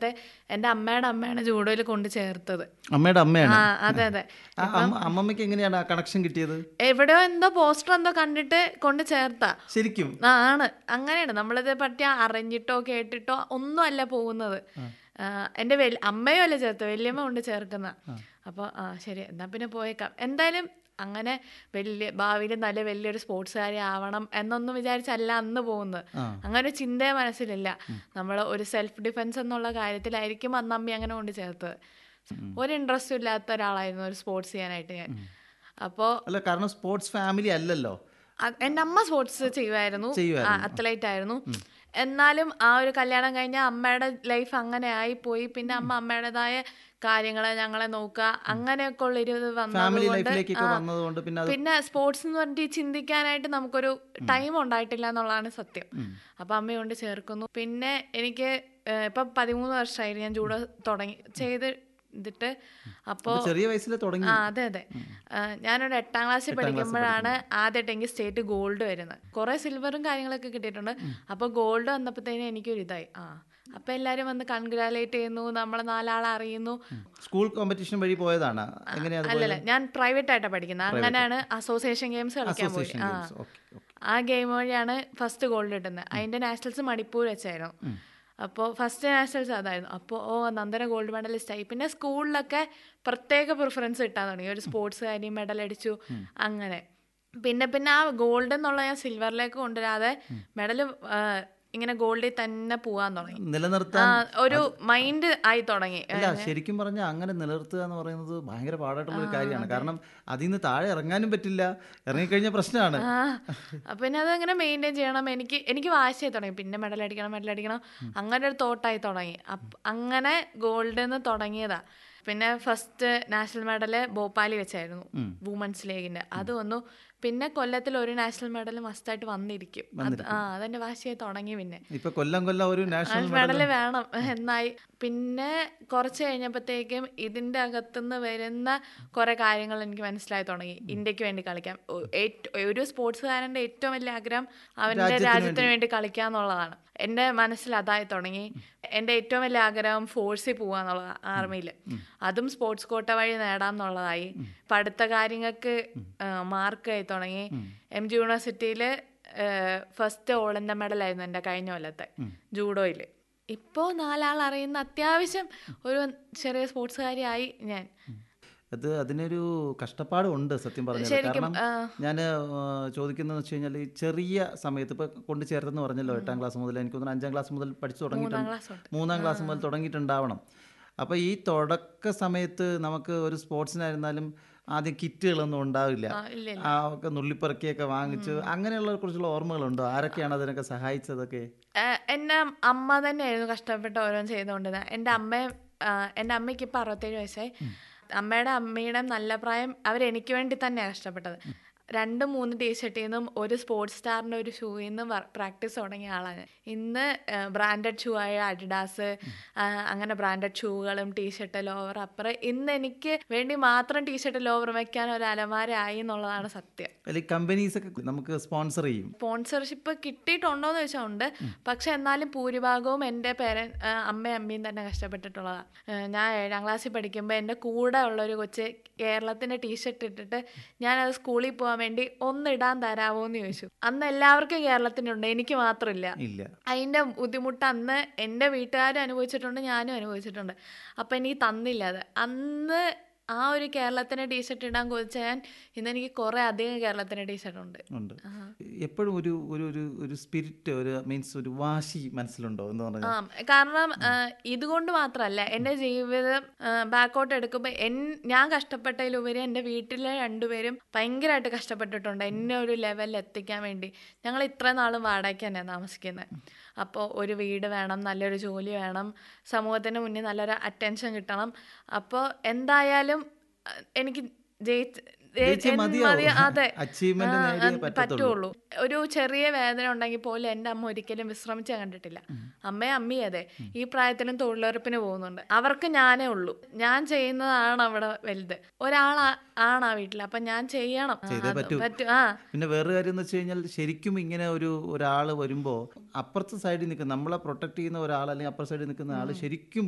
എൻ്റെ അമ്മയുടെ അമ്മയാണ് ജൂഡോയിൽ കൊണ്ട് ചേർത്തത് അമ്മയുടെ അമ്മയാണ് ആ അതെ അതെ ആ, അമ്മ- അമ്മമ്മയ്ക്ക് എങ്ങനെയാണ് ആ കണക്ഷൻ കിട്ടിയത് എവിടെയോ എന്തോ പോസ്റ്റർ എന്തോ കണ്ടിട്ട് കൊണ്ട് ചേർത്താ ശരിക്കും ആ, ആണ് അങ്ങനെയാണ് നമ്മളിത് പറ്റി അറിഞ്ഞിട്ടോ കേട്ടിട്ടോ ഒന്നും അല്ല പോകുന്നത് ആ, എൻ്റെ വെൽ അമ്മയോ അല്ല ചേർത്ത് വല്യമ്മ കൊണ്ട് ചേർക്കുന്ന അപ്പോൾ ആ ശരി എന്നാ പിന്നെ പോയേക്കാം എന്തായാലും അങ്ങനെ വലിയ ഭാവിയിൽ നല്ല വലിയൊരു സ്പോർട്സുകാരി ആവണം എന്നൊന്നും വിചാരിച്ചല്ല അന്ന് പോകുന്നത് ആ. അങ്ങനെ ഒരു ചിന്തയെ മനസ്സിലില്ല നമ്മൾ ഒരു സെൽഫ് ഡിഫെൻസ് എന്നുള്ള കാര്യത്തിലായിരിക്കും അന്ന് അമ്മ അങ്ങനെ കൊണ്ട് ചേർത്തത് ഒരു ഇൻട്രസ്റ്റും ഇല്ലാത്ത ഒരാളായിരുന്നു ഒരു സ്പോർട്സ് ചെയ്യാനായിട്ട് ഞാൻ അപ്പോൾ അല്ല കാരണം സ്പോർട്സ് ഫാമിലി അല്ലല്ലോ അ- എൻ്റെ അമ്മ സ്പോർട്സ് ചെയ്യുമായിരുന്നു ചെയ്യുമായിരുന്നു. അത്ലറ്റ് ആയിരുന്നു എന്നാലും ആ ഒരു കല്യാണം കഴിഞ്ഞ അമ്മയുടെ ലൈഫ് അങ്ങനെ ആയി പോയി പിന്നെ അമ്മ അമ്മയുടേതായ കാര്യങ്ങളെ ഞങ്ങളെ നോക്കുക അങ്ങനെയൊക്കെ ഉള്ള ഒരു ഇത് ഫാമിലി വന്നതുകൊണ്ട് ലൈഫിലേക്കൊക്കെ വന്നതുകൊണ്ട് പിന്നെ അത് പിന്നെ സ്പോർട്സ് എന്ന് പറഞ്ഞിട്ട് ഈ ചിന്തിക്കാനായിട്ട് നമുക്കൊരു ടൈം ഉണ്ടായിട്ടില്ല എന്നുള്ളതാണ് സത്യം അപ്പൊ അമ്മ കൊണ്ട് ചേർക്കുന്നു പിന്നെ എനിക്ക് ഏഹ്, ഇപ്പൊ പതിമൂന്ന് വർഷമായി ഞാൻ ജൂഡോ തുടങ്ങി ചെയ്ത് ഇതിട്ട് അപ്പോ അപ്പൊ ചെറിയ വയസ്സിൽ തുടങ്ങി ആ അതെ അതെ ആ, ഞാനൊരു എട്ടാം ക്ലാസ്സിൽ പഠിക്കുമ്പോഴാണ് ആദ്യമായിട്ട് എനിക്ക് സ്റ്റേറ്റ് ഗോൾഡ് വരുന്നത് കുറെ സിൽവറും കാര്യങ്ങളൊക്കെ കിട്ടിയിട്ടുണ്ട് അപ്പോൾ ഗോൾഡ് വന്നപ്പോഴത്തേനും എനിക്കൊരു ഇതായി ആ അപ്പൊ എല്ലാരും വന്ന് കൺഗ്രാലേറ്റ് ചെയ്യുന്നു നമ്മളെ നാലാളെ അറിയുന്നു സ്കൂൾ കോമ്പറ്റീഷൻ വഴി പോയതാണ് എങ്ങനെയാ അത് അല്ലല്ല ഞാൻ പ്രൈവറ്റ് ആയിട്ടാണ് പഠിക്കുന്നത് അങ്ങനെയാണ് അസോസിയേഷൻ ഗെയിംസ് കളിക്കാൻ പോയി അസോസിയേഷൻ ആ ഗെയിംസ് ഓക്കെ ആ ഗെയിം വഴിയാണ് ഫസ്റ്റ് ഗോൾഡ് കിട്ടുന്നത് അതിന്റെ നാഷണൽസ് മണിപ്പൂർ വെച്ചായിരുന്നു അപ്പോൾ ഫസ്റ്റ് നാഷണൽസ് അതായിരുന്നു അപ്പോൾ ഓ നന്ദന ഗോൾഡ് മെഡലിസ്റ്റ് ആയി പിന്നെ സ്കൂളിലൊക്കെ പ്രത്യേക പ്രിഫറൻസ് കിട്ടാൻ തുടങ്ങി ഒരു സ്പോർട്സ് കാര്യം മെഡൽ അടിച്ചു അങ്ങനെ പിന്നെ പിന്നെ ആ ഗോൾഡ് എന്നുള്ള ഞാൻ സിൽവറിലേക്ക് കൊണ്ടുവരാതെ മെഡൽ ഇങ്ങനെ ഗോൾഡിൽ തന്നെ പോകാൻ തുടങ്ങി ആ, നിലനിർത്താൻ ഒരു മൈൻഡ് ആയി തുടങ്ങി അല്ല ശരിക്കും പറഞ്ഞാൽ അങ്ങനെ നിലനിർത്തുക എന്ന് പറയുന്നത് ഭയങ്കര പാടായിട്ടുള്ള ഒരു കാര്യമാണ് കാരണം അതിൽ നിന്ന് താഴെ ഇറങ്ങാനും പറ്റില്ല ഇറങ്ങിക്കഴിഞ്ഞ പ്രശ്നമാണ് ആ അപ്പൊ പിന്നെ അതങ്ങനെ മെയിൻറ്റെയിൻ ചെയ്യണം എനിക്ക് എനിക്ക് വാശിയായി തുടങ്ങി പിന്നെ മെഡൽ അടിക്കണം മെഡൽ അടിക്കണം അങ്ങനെ ഒരു തോട്ടായി തുടങ്ങി അപ്പ് അങ്ങനെ ഗോൾഡ് എന്ന് തുടങ്ങിയതാ പിന്നെ ഫസ്റ്റ് നാഷണൽ മെഡല് ഭോപ്പാലി വെച്ചായിരുന്നു വുമൻസ് ലീഗിന്റെ അത് വന്നു പിന്നെ കൊല്ലത്തിൽ ഒരു നാഷണൽ മെഡൽ മസ്റ്റായിട്ട് വന്നിരിക്കും അത് ആ അതെന്റെ വാശിയായി തുടങ്ങി പിന്നെ ഇപ്പൊ കൊല്ലം കൊല്ലം ഒരു നാഷണൽ മെഡൽ വേണം എന്നായി പിന്നെ കുറച്ച് കഴിഞ്ഞപ്പോഴത്തേക്കും ഇതിന്റെ അകത്തുനിന്ന് വരുന്ന കുറെ കാര്യങ്ങൾ എനിക്ക് മനസ്സിലായി തുടങ്ങി ഇന്ത്യക്ക് വേണ്ടി കളിക്കാം ഒ- ഏറ്റ- ഒരു സ്പോർട്സുകാരന്റെ ഏറ്റവും വലിയ ആഗ്രഹം അവന്റെ രാജ്യത്തിന് വേണ്ടി കളിക്കുക എന്നുള്ളതാണ് എൻ്റെ മനസ്സിൽ അതായി തുടങ്ങി എൻ്റെ ഏറ്റവും വലിയ ആഗ്രഹം ഫോഴ്സിൽ പോകുക എന്നുള്ളതാണ് ആർമിയിൽ അതും സ്പോർട്സ് കോട്ട വഴി നേടാമെന്നുള്ളതായി പഠിത്ത കാര്യങ്ങൾക്ക് മാർക്കായി തുടങ്ങി എം ജി യൂണിവേഴ്സിറ്റിയിൽ ഫസ്റ്റ് ഓൾ ഇന്ത്യ മെഡലായിരുന്നു എൻ്റെ കഴിഞ്ഞ കൊല്ലത്തെ ജൂഡോയിൽ ഇപ്പോൾ നാലാൾ അറിയുന്ന അത്യാവശ്യം ഒരു ചെറിയ സ്പോർട്സുകാരിയായി ഞാൻ അത് അതിനൊരു കഷ്ടപ്പാടും ഉണ്ട് സത്യം പറഞ്ഞത് ശരിക്കും, കാരണം ഞാൻ ചോദിക്കുന്നതെന്ന് വെച്ച് കഴിഞ്ഞാൽ ഈ ചെറിയ സമയത്ത് ഇപ്പൊ കൊണ്ട് ചേർത്തെന്ന് പറഞ്ഞല്ലോ എട്ടാം ക്ലാസ് മുതൽ എനിക്ക് തോന്നുന്നു അഞ്ചാം ക്ലാസ് മുതൽ പഠിച്ചു മൂന്നാം തുടങ്ങിയിട്ടുണ്ട് ക്ലാസ് തൊട്ട് മൂന്നാം ക്ലാസ് മുതൽ തുടങ്ങിയിട്ടുണ്ടാവണം അപ്പോൾ ഈ തുടക്ക സമയത്ത് നമുക്ക് ഒരു സ്പോർട്സിനായിരുന്നാലും ആദ്യം കിറ്റുകളൊന്നും ഉണ്ടാവില്ല ആ, ഇല്ല ഇല്ല ആ ഒക്കെ നുള്ളിപ്പറക്കിയൊക്കെ വാങ്ങിച്ച് അങ്ങനെയുള്ള കുറിച്ചുള്ള ഓർമ്മകളുണ്ടോ ആരൊക്കെയാണ് അതിനൊക്കെ സഹായിച്ചതൊക്കെ ഏഹ് എന്നെ അമ്മ തന്നെയായിരുന്നു കഷ്ടപ്പെട്ട് ഓരോന്ന് ചെയ്തുകൊണ്ടിരുന്നത് എൻ്റെ അമ്മയും ആഹ് എൻ്റെ അമ്മയ്ക്ക് ഇപ്പം അറുപത്തേഴ് വയസ്സായി അമ്മയുടെ അമ്മയുടെ നല്ല പ്രായം അവരെനിക്ക് വേണ്ടി തന്നെയാണ് കഷ്ടപ്പെട്ടത് രണ്ട് മൂന്ന് ടീഷർട്ടിൽ നിന്നും ഒരു സ്പോർട്സ് സ്റ്റാറിൻ്റെ ഒരു ഷൂയിൽ നിന്നും പ്രാക്ടീസ് തുടങ്ങിയ ആളാണ് ഞാൻ. ഇന്ന് ബ്രാൻഡഡ് ഷൂ ആയ അഡിഡാസ് അങ്ങനെ ബ്രാൻഡഡ് ഷൂകളും ടീഷർട്ട് ലോവർ അപ്പുറം ഇന്ന് എനിക്ക് വേണ്ടി മാത്രം ടീഷർട്ട് ലോവർ വെക്കാൻ ഒരു അലമാര ആയി എന്നുള്ളതാണ് സത്യം അല്ലെങ്കിൽ കമ്പനീസ് ഒക്കെ നമുക്ക് സ്പോൺസർ ചെയ്യും സ്പോൺസർഷിപ്പ് കിട്ടിയിട്ടുണ്ടോ എന്ന് ചോദിച്ചാൽ ഉണ്ട് പക്ഷെ എന്നാലും ഭൂരിഭാഗവും എൻ്റെ പേരൻ അമ്മയും അമ്മയും തന്നെ കഷ്ടപ്പെട്ടിട്ടുള്ളതാണ് ഞാൻ ഏഴാം ക്ലാസ്സിൽ പഠിക്കുമ്പോൾ എൻ്റെ കൂടെ ഉള്ള ഒരു കൊച്ച് കേരളത്തിൻ്റെ ടീഷർട്ട് ഇട്ടിട്ട് ഞാനത് സ്കൂളിൽ പോകാൻ വേണ്ടി ഒന്നിടാൻ തരാമോ എന്ന് ചോദിച്ചു അന്ന് എല്ലാവർക്കും കേരളത്തിനുണ്ട് എനിക്ക് മാത്രമില്ല ഇല്ല അതിൻ്റെ ബുദ്ധിമുട്ട് അന്ന് എൻ്റെ വീട്ടുകാരും അനുഭവിച്ചിട്ടുണ്ട് ഞാനും അനുഭവിച്ചിട്ടുണ്ട് അപ്പം എനിക്ക് തന്നില്ല അത് അന്ന് ആ ഒരു കേരളത്തിൻ്റെ ടീഷർട്ട് ഇടാൻ കൊതിച്ച ഞാൻ ഇന്ന് എനിക്ക് കുറേ അധികം കേരളത്തിൻ്റെ ടീഷർട്ട് ഉണ്ട് ഉണ്ട് എപ്പോഴും ഒരു ഒരു ഒരു ഒരു സ്പിരിറ്റ് ഒരു മീൻസ് ഒരു വാശി മനസ്സിലുണ്ടോ എന്ന് ആ പറഞ്ഞാൽ കാരണം ആ, ഇതുകൊണ്ട് മാത്രമല്ല എൻ്റെ ജീവിതം ബാക്കോട്ട് എടുക്കുമ്പോൾ എൻ ഞാൻ കഷ്ടപ്പെട്ടതിലുപരി എൻ്റെ വീട്ടിലെ രണ്ടുപേരും ഭയങ്കരമായിട്ട് കഷ്ടപ്പെട്ടിട്ടുണ്ട് എന്നെ ഒരു ലെവലിൽ എത്തിക്കാൻ വേണ്ടി ഞങ്ങൾ ഇത്ര നാളും വാടകയ്ക്ക് തന്നെയാണ് താമസിക്കുന്നത് അപ്പോൾ ഒരു വീട് വേണം നല്ലൊരു ജോലി വേണം സമൂഹത്തിന് മുന്നിൽ നല്ലൊരു അറ്റൻഷൻ കിട്ടണം അപ്പോൾ എന്തായാലും ആ, എനിക്ക് ജയിച്ച് ജയിച്ചേ എൻ- മതിയാവൂ. മതി- അതെ Achievement ആ, നേടിയേ അത് പറ്റത്തുള്ളൂ. പറ്റുള്ളൂ ഒരു ചെറിയ വേദന ഉണ്ടെങ്കിൽ പോലും എൻ്റെ അമ്മ ഒരിക്കലും വിശ്രമിച്ച് കണ്ടിട്ടില്ല അമ്മയും അമ്മയും അതെ ഈ പ്രായത്തിലും തൊഴിലുറപ്പിന് പോകുന്നുണ്ട് അവർക്ക് ഞാനേ ഉള്ളൂ ഞാൻ ചെയ്യുന്നതാണ് അവിടെ വലുത് ഒരാൾ ആണ് ആ വീട്ടിൽ അപ്പൊ ഞാൻ ചെയ്യണം ആ, ചെയ്തേ അത് പറ്റൂ. പറ്റൂ ആ പിന്നെ വേറൊരു കാര്യം എന്ന് വെച്ച് കഴിഞ്ഞാൽ ശരിക്കും ഇങ്ങനെ ഒരു ഒരാൾ വരുമ്പോൾ അപ്പുറത്തെ സൈഡിൽ നിൽക്കുന്ന നമ്മളെ പ്രൊട്ടക്ട് ചെയ്യുന്ന ഒരാൾ അല്ലെങ്കിൽ അപ്പുറത്തെ സൈഡിൽ നിൽക്കുന്ന ആൾ ശരിക്കും